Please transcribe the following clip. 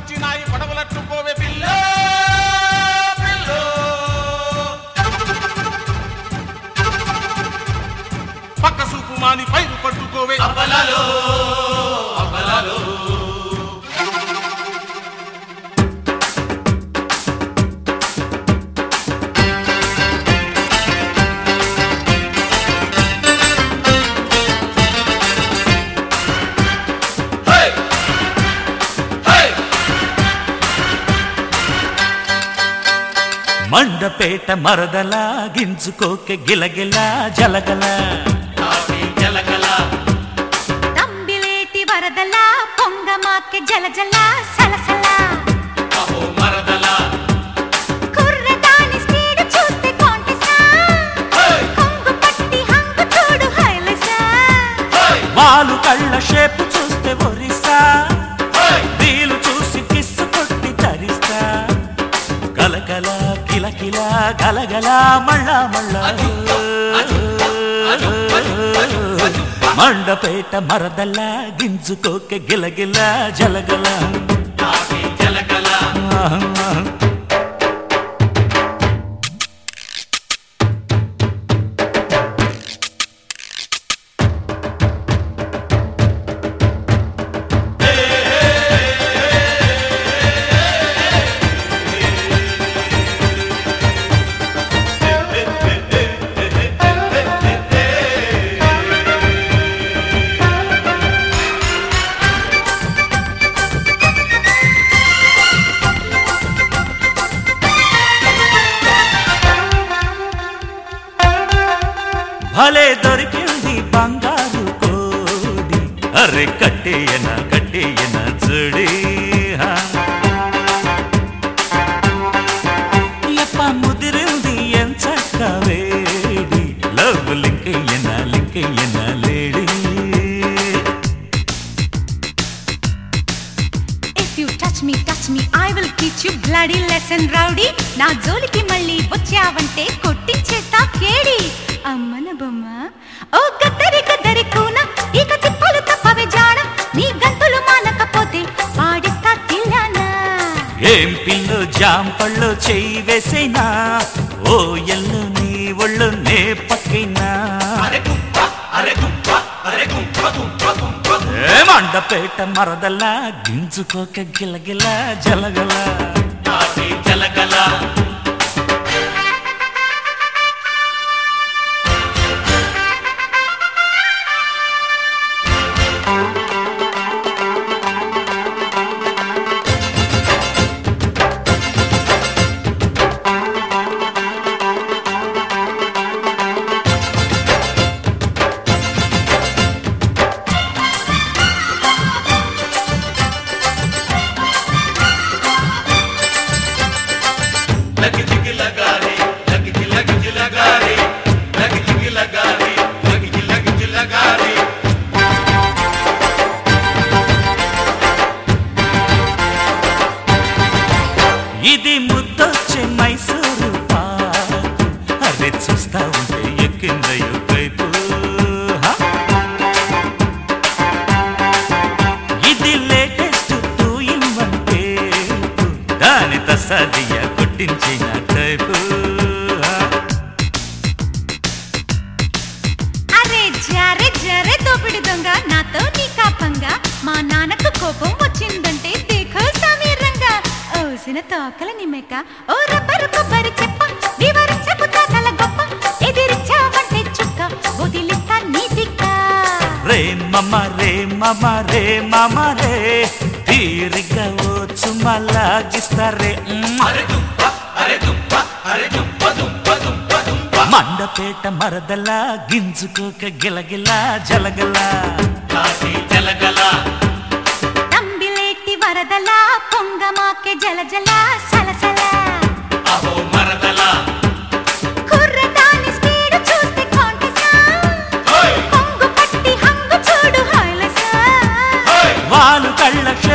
వచ్చినాయి పడవలట్టు పోవే pillow pillow పక్క సూపు మాని పైరు పట్టుకోవే అబలాలో అబలాలో హే హే మండపేట మరదలా గింజుకోకె గిలగిల జలగల కాఫీ జలగల తంబిలేటి వరదలా పొంగమాకె జలజల సలసల అహో మరదల కుర్రదాని స్పీడ్ చూస్తే కాంటెసా హే కొంగు పట్టి హంగు చూడు హైలసా హే వాలు కళ్ళ షేపు చూస్తే ఒరిస్సా హే వీలు చూసి కిస్సు కొట్టి తరిస్తా గలగల కిలకిల గలగల మళ్ళా మళ్ళా మండపేట మరదల్లా గింజుకోకె గిలగిల జలగల కాఫీ జలగల భలే దొరికింది బంగారు కోడి అరే కట్టేయన కట్టేయన జుడి హా. ఎప్ప ముదిరింది ఎంచక్క వేడి లవ్ లింకయ్యన లింకయ్యన lady if you touch me touch me I will teach you bloody lesson rowdy నా జోలికి మళ్ళీ వచ్చావంటే కొట్టించేస్తా కేడి అమ్మన బొమ్మ ఓ గద్దరి గద్దరి కూన ఇక తిప్పలు తప్పవే జాడ నీ గంతులు మానకపోతే పాడిస్తా తిల్లానా ఏం పిల్లు జాంపళ్ళు చేయి వేసేనా ఓ ఎల్లు నీ ఒళ్ళు నే పక్కైనా అరే గుంప అరే గుంప అరే గుంప గుంప గుంప గుంప ఏ మండపేట మరదల్లా గింజుకోక గిలగిల జలగల కాఫీ జలగల లగి జిగి లగారే లగి జి లగి జి లగారే లగి జిగి లగారే లగి జి లగి జి లగారే ఇది ముద్దొచ్చే మైసూరు పాకు అదే చూస్తా ఉంటే ఎక్కిందయ్యో కైపు హా? ఇది latest two in one tape దాని తసాదియ కొట్టించిన టైపు హా? అరే జరే జరే దోపిడి దొంగ నాతో నీ కాపంగా మా నాన్నకు కోపం వచ్చిందంటే దేఖో సమీరంగా ఓసిన తోకల నిమ్మక ఓ రబ్బరు కొబ్బరి చెప్ప వివరించి చెబుతా తల గొప్ప ఎదిరించావంటే చుక్క వదిలిస్తా నీ దిక్క రే మమ రే మమ రే మమ రే తీరిగ్గా వచ్చు మళ్ళాగిస్తారే మ్మ్. అరే దుంప అరే దుంప అరే దుంప దుంప దుంప దుంప మండపేట మరదలా గింజుకోక గిలగిల జలగల కాఫీ జలగల తంబిలేటి వరదలా పొంగమాకే జల జల సలసల అహో మరదల కుర్రదాని స్పీడ్ చూస్తే కాంటెసా హే కొంగు పట్టి హంగు చూడు హైలసా హే వాలు కళ్ళ